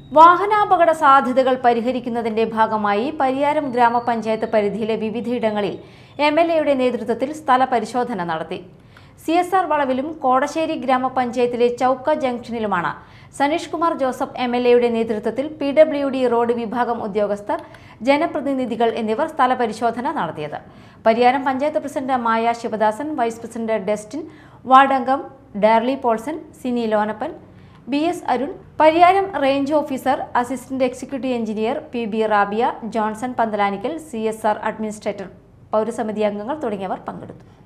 വാഹനാപകട സാധ്യതകൾ പരിഹരിക്കുന്നതിന്റെ ഭാഗമായി പരിയാരം ഗ്രാമപഞ്ചായത്ത് പരിധിയിലെ വിവിധയിടങ്ങളിൽ എം എൽ എയുടെ നേതൃത്വത്തിൽ സ്ഥല പരിശോധന നടത്തി സി എസ് ആർ വളവിലും കോടശ്ശേരി ഗ്രാമപഞ്ചായത്തിലെ ചൌക്ക ജംഗ്ഷനിലുമാണ് സനീഷ് കുമാർ ജോസഫ് എം എൽ എയുടെ നേതൃത്വത്തിൽ പി ഡബ്ല്യു ഡി റോഡ് വിഭാഗം ഉദ്യോഗസ്ഥർ ജനപ്രതിനിധികൾ എന്നിവർ സ്ഥല പരിശോധന നടത്തിയത് Pariyaram panchayat president Maya Sivadasan vice president Destin ward അംഗം Darly Paulson Sini Lonappan B S Arun Pariyaram range officer assistant executive engineer P B Rabiya Johnson Panthalanickal C S R administrator പൗരസമിതി അംഗങ്ങൾ തുടങ്ങിയവർ പങ്കെടുത്തു